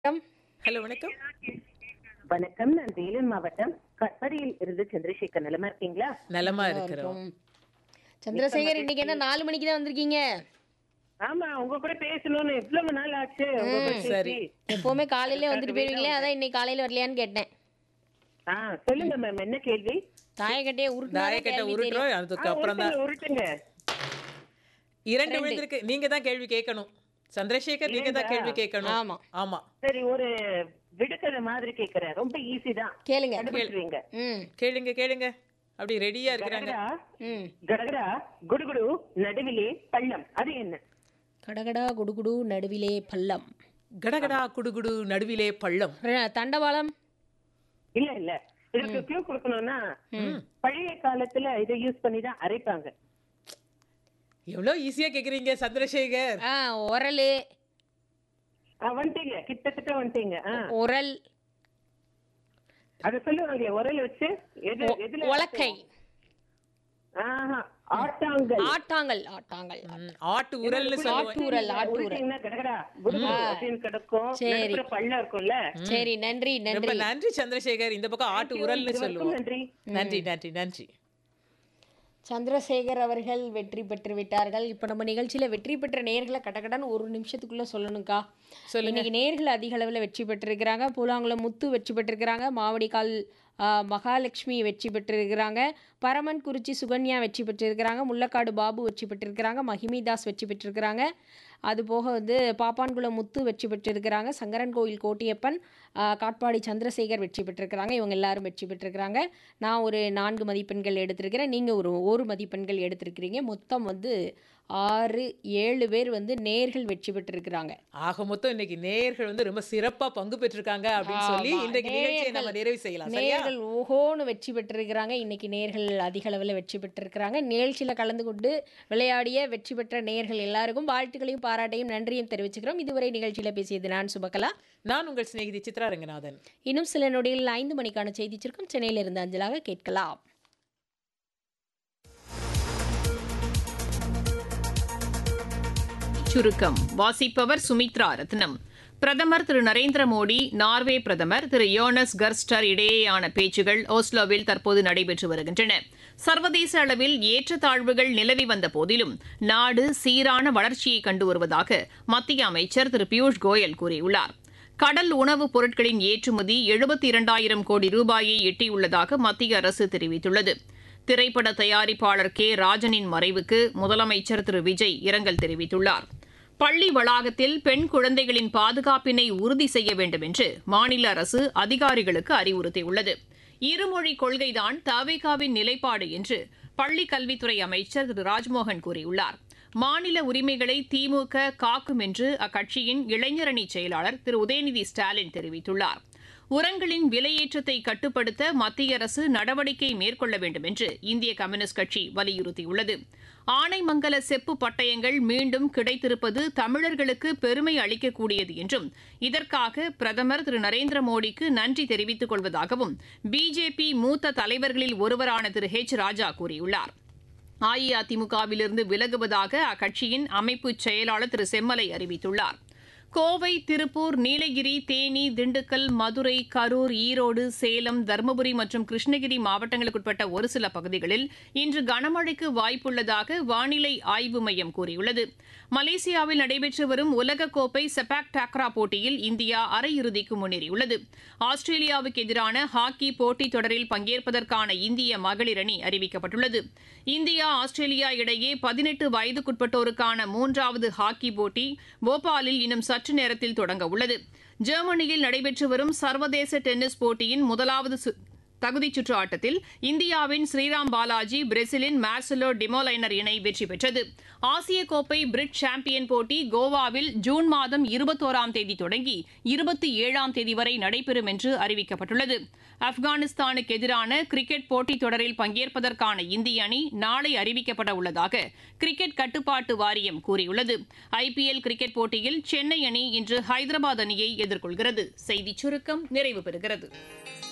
வணக்கம் ஹலோ வணக்கம் வணக்கம் நான் வேலூர் மாவட்டம் கட்படியில் இருந்து சந்திரசேகர் நிலமா இருக்கீங்களா நலமா இருக்கிறோம் சந்திரசேகர் இன்னைக்கு என்ன நாலு மணிக்கு தான் வந்திருக்கீங்க ஆமா உங்க கூட பேசணும்னு எவ்வளவு நாள் ஆச்சு உங்க கூட பேசி. சரி. எப்பவுமே காலையிலே வந்துட்டு போயிருவீங்களே அதான் இன்னைக்கு காலையில வரலையான்னு கேட்டேன் ஆ சொல்லுங்க மேம் என்ன கேள்வி தாயக்கட்டையே தாயக்கட்டை உருட்டு உருட்டுறோம் அதுக்கு ஆ, அப்புறம் தான் உருட்டுங்க, உருட்டுங்க இரண்டு விழுந்திருக்கு நீங்க தான் கேள்வி கேட்கணும் சந்திரசேகர் நீங்க தான் கேள்வி கேட்கணும் ஆமா ஆமா சரி ஒரு விடுக்கதை மாதிரி கேக்குறேன் ரொம்ப ஈஸி தான் கேளுங்க கண்டுபிடிச்சிருவீங்க ம் கேளுங்க கேளுங்க அப்படி ரெடியா இருக்கிறாங்க கடகடா ம் கடகடா குடுகுடு நடுவிலே பள்ளம் அது என்ன கடகடா குடுகுடு நடுவிலே பள்ளம் கடகடா குடுகுடு நடுவிலே பள்ளம் ர- தண்டவாளம் இல்ல இல்ல இதுக்கு கியூ கொடுக்கணும்னா பழைய காலத்துல இதை யூஸ் பண்ணி தான் அரைப்பாங்க எவ்வளவு ஈஸியா கேக்குறீங்க சந்திரசேகர் ஆ உரல் ஆ, வந்துட்டீங்க கிட்டத்தட்ட வந்துட்டீங்க ஆ உரல் அத சொல்லுவாங்களே உரல் வச்சு எது எதுல உலக்கை ஆஹா ஆட்டாங்கல் ஆட்டாங்கல் ஆட்டாங்கல் ம், ஆட்டு உரல்னு சொல்லுவோம் ஆட்டு உரல் ஆட்டு உரல் உருட்டிங்கன்னா கடகடா குடுகுடு அப்படின்னு கிடக்கும் சரி. நடுப்புற பள்ளம் இருக்கும்ல சரி நன்றி ரொம்ப நன்றி நன்றி சந்திரசேகர் இந்த பக்கம் ஆட்டு உரல்னு இருவருக்கும் சொல்லுவோம் நன்றி நன்றி நன்றி நன்றி சந்திரசேகர் அவர்கள் வெற்றி பெற்று விட்டார்கள் இப்போ நம்ம நிகழ்ச்சியில வெற்றி பெற்ற நேர்களை கடகடன்னு ஒரு நிமிஷத்துக்குள்ள சொல்லணும்க்கா இன்னைக்கு நேர்கள் அதிக அளவில் வெற்றி பெற்றிருக்கிறாங்க பூலாங்குளம் முத்து வெற்றி பெற்றிருக்கிறாங்க மாவடிக்கால் ஆ, மகாலட்சுமி வெற்றி பெற்றிருக்கிறாங்க பரமன் குறிச்சி சுகன்யா வெற்றி பெற்றிருக்கிறாங்க முள்ளக்காடு பாபு வெற்றி பெற்றிருக்கிறாங்க மகிமிதாஸ் வெற்றி பெற்றிருக்கிறாங்க அது போக வந்து பாப்பான்குளம் முத்து வெற்றி பெற்றிருக்கிறாங்க சங்கரன் கோயில் கோட்டியப்பன் ஆ, காட்பாடி சந்திரசேகர் வெற்றி பெற்றிருக்கிறாங்க இவங்க எல்லாரும் வெற்றி பெற்றிருக்கிறாங்க நான் ஒரு நான்கு மதிப்பெண்கள் எடுத்திருக்கிறேன் நீங்கள் ஒரு ஒரு மதிப்பெண்கள் எடுத்திருக்கிறீங்க மொத்தம் வந்து ஆறு ஏழு பேர் வந்து நேர்கள் வெற்றி பெற்றிருக்கிறாங்க ஆக மொத்தம் இன்னைக்கு நேயர்கள் வந்து ரொம்ப சிறப்பா பங்கு பெற்றிருக்காங்க அப்படின்னு சொல்லி ஆமா, இன்றைக்கு நிகழ்ச்சியை நம்ம நேயர்கள் நிறைவு செய்யலாம் சரியா நேர்கள் ஓஹோன்னு வெற்றி பெற்றிருக்கிறாங்க இன்னைக்கு நேர்கள் அதிக அளவில் வெற்றி பெற்றிருக்கிறாங்க நிகழ்ச்சியில் கலந்து கொண்டு விளையாடிய வெற்றி பெற்ற நேர்கள் எல்லாருக்கும் வாழ்த்துக்களையும் பாராட்டையும் நன்றியும் தெரிவிச்சுக்கிறோம் இதுவரை நிகழ்ச்சியில் பேசியது நான் சுபகலா நான் உங்கள் சிநேகிதி சித்ரா ரங்கநாதன் இன்னும் சில நொடியில் ஐந்து மணிக்கான செய்தி சுருக்கம் சென்னையிலிருந்து அஞ்சலாக கேட்கலாம் சுருக்கம் வாசிப்பவர் சுமித்ரா ரத்னம் பிரதமர் திரு நரேந்திர மோடி நார்வே பிரதமர் திரு யோனஸ் கர்ஸ்டர் இடையேயான பேச்சுகள் ஓஸ்லோவில் தற்போது நடைபெற்று வருகின்றன சர்வதேச அளவில் ஏற்றத்தாழ்வுகள் நிலவி வந்த போதிலும் நாடு சீரான வளர்ச்சியை கண்டு வருவதாக மத்திய அமைச்சர் திரு பியூஷ் கோயல் கூறியுள்ளார் கடல் உணவுப் பொருட்களின் ஏற்றுமதி எழுபத்தி இரண்டாயிரம் கோடி ரூபாயை எட்டியுள்ளதாக மத்திய அரசு தெரிவித்துள்ளது திரைப்பட தயாரிப்பாளர் கே ராஜனின் மறைவுக்கு முதலமைச்சர் திரு விஜய் இரங்கல் தெரிவித்துள்ளார் பள்ளி வளாகத்தில் பெண் குழந்தைகளின் பாதுகாப்பினை உறுதி செய்ய வேண்டும் என்று மாநில அரசு அதிகாரிகளுக்கு அறிவுறுத்தியுள்ளது இருமொழி கொள்கைதான் தவேகாவின் நிலைப்பாடு என்று பள்ளிக் கல்வித்துறை அமைச்சர் திரு ராஜ்மோகன் கூறியுள்ளார் மாநில உரிமைகளை திமுக காக்கும் என்று அக்கட்சியின் இளைஞரணி செயலாளர் திரு உதயநிதி ஸ்டாலின் தெரிவித்துள்ளார் உரங்களின் விலையேற்றத்தை கட்டுப்படுத்த மத்திய அரசு நடவடிக்கை மேற்கொள்ள வேண்டும் என்று இந்திய கம்யூனிஸ்ட் கட்சி வலியுறுத்தியுள்ளது ஆனைமங்கல செப்பு பட்டயங்கள் மீண்டும் கிடைத்திருப்பது தமிழர்களுக்கு பெருமை அளிக்கக்கூடியது என்றும் இதற்காக பிரதமர் திரு நரேந்திர மோடிக்கு நன்றி தெரிவித்துக் கொள்வதாகவும் பிஜேபி மூத்த தலைவர்களில் ஒருவரான திரு ஹெச் ராஜா கூறியுள்ளார் அஇஅதிமுகவிலிருந்து விலகுவதாக அக்கட்சியின் அமைப்பு செயலாளர் திரு செம்மலை அறிவித்துள்ளார் கோவை திருப்பூர் நீலகிரி தேனி திண்டுக்கல் மதுரை கரூர் ஈரோடு சேலம் தருமபுரி மற்றும் கிருஷ்ணகிரி மாவட்டங்களுக்குட்பட்ட ஒரு சில பகுதிகளில் இன்று கனமழைக்கு வாய்ப்புள்ளதாக வானிலை ஆய்வு மையம் கூறியுள்ளது மலேசியாவில் நடைபெற்று வரும் உலகக்கோப்பை செபாக் டாக்ரா போட்டியில் இந்தியா அரையிறுதிக்கு முன்னேறியுள்ளது ஆஸ்திரேலியாவுக்கு எதிரான ஹாக்கி போட்டித் தொடரில் பங்கேற்பதற்கான இந்திய மகளிர் அணி அறிவிக்கப்பட்டுள்ளது இந்தியா ஆஸ்திரேலியா இடையே பதினெட்டு வயதுக்குட்பட்டோருக்கான மூன்றாவது ஹாக்கி போட்டி போபாலில் இன்னும் சற்று நேரத்தில் தொடங்க உள்ளது ஜெர்மனியில் நடைபெற்று வரும் சர்வதேச டென்னிஸ் போட்டியின் முதலாவது சு- தகுதிச் சுற்று ஆட்டத்தில் இந்தியாவின் ஸ்ரீராம் பாலாஜி பிரேசிலின் மார்செலோ டிமோலைனர் இணை வெற்றி பெற்றது ஆசிய கோப்பை பிரிட் சாம்பியன் போட்டி கோவாவில் ஜூன் மாதம் இருபத்தோராம் தேதி தொடங்கி இருபத்தி ஏழாம் தேதி வரை நடைபெறும் என்று அறிவிக்கப்பட்டுள்ளது ஆப்கானிஸ்தானுக்கு எதிரான கிரிக்கெட் போட்டித் தொடரில் பங்கேற்பதற்கான இந்திய அணி நாளை அறிவிக்கப்பட உள்ளதாக கிரிக்கெட் கட்டுப்பாட்டு வாரியம் கூறியுள்ளது ஐபிஎல் கிரிக்கெட் போட்டியில் சென்னை அணி இன்று ஹைதராபாத் அணியை எதிர்கொள்கிறது செய்திச் சுருக்கம் நிறைவு பெறுகிறது